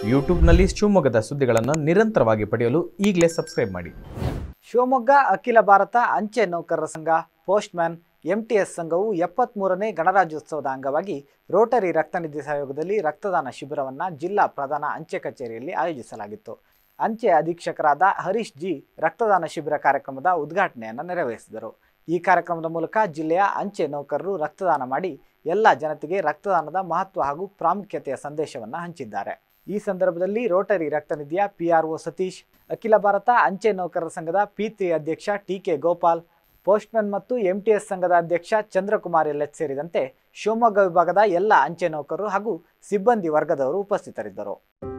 ಯೂಟ್ಯೂಬ್ನಲ್ಲಿ ಶಿವಮೊಗ್ಗದ ಸುದ್ದಿಗಳನ್ನು ನಿರಂತರವಾಗಿ ಪಡೆಯಲು ಈಗಲೇ ಸಬ್ಸ್ಕ್ರೈಬ್ ಮಾಡಿ ಶಿವಮೊಗ್ಗ ಅಖಿಲ ಭಾರತ ಅಂಚೆ ನೌಕರರ ಸಂಘ ಪೋಸ್ಟ್ಮ್ಯಾನ್ ಎಂಟಿಎಸ್ ಸಂಘವು ಎಪ್ಪತ್ಮೂರನೇ ಗಣರಾಜ್ಯೋತ್ಸವದ ಅಂಗವಾಗಿ ರೋಟರಿ ರಕ್ತನಿಧಿ ಸಹಯೋಗದಲ್ಲಿ ರಕ್ತದಾನ ಶಿಬಿರವನ್ನು ಜಿಲ್ಲಾ ಪ್ರಧಾನ ಅಂಚೆ ಕಚೇರಿಯಲ್ಲಿ ಆಯೋಜಿಸಲಾಗಿತ್ತು ಅಂಚೆ ಅಧೀಕ್ಷಕರಾದ ಹರೀಶ್ ಜಿ ರಕ್ತದಾನ ಶಿಬಿರ ಕಾರ್ಯಕ್ರಮದ ಉದ್ಘಾಟನೆಯನ್ನು ನೆರವೇರಿಸಿದರು ಈ ಕಾರ್ಯಕ್ರಮದ ಮೂಲಕ ಜಿಲ್ಲೆಯ ಅಂಚೆ ನೌಕರರು ರಕ್ತದಾನ ಮಾಡಿ ಎಲ್ಲ ಜನತೆಗೆ ರಕ್ತದಾನದ ಮಹತ್ವ ಹಾಗೂ ಪ್ರಾಮುಖ್ಯತೆಯ ಸಂದೇಶವನ್ನು ಹಂಚಿದ್ದಾರೆ ಈ ಸಂದರ್ಭದಲ್ಲಿ ರೋಟರಿ ರಕ್ತನಿಧಿಯ ಪಿಆರ್ಒ ಸತೀಶ್ ಅಖಿಲ ಭಾರತ ಅಂಚೆ ನೌಕರರ ಸಂಘದ ಪಿ ತ್ರಿ ಅಧ್ಯಕ್ಷ ಟಿ ಕೆ ಗೋಪಾಲ್ ಪೋಸ್ಟ್ಮನ್ ಮತ್ತು ಎಂಟಿಎಸ್ ಸಂಘದ ಅಧ್ಯಕ್ಷ ಚಂದ್ರಕುಮಾರ್ ಎಲ್ಎಚ್ ಸೇರಿದಂತೆ ಶಿವಮೊಗ್ಗ ವಿಭಾಗದ ಎಲ್ಲ ಅಂಚೆ ನೌಕರರು ಹಾಗೂ ಸಿಬ್ಬಂದಿ ವರ್ಗದವರು ಉಪಸ್ಥಿತರಿದ್ದರು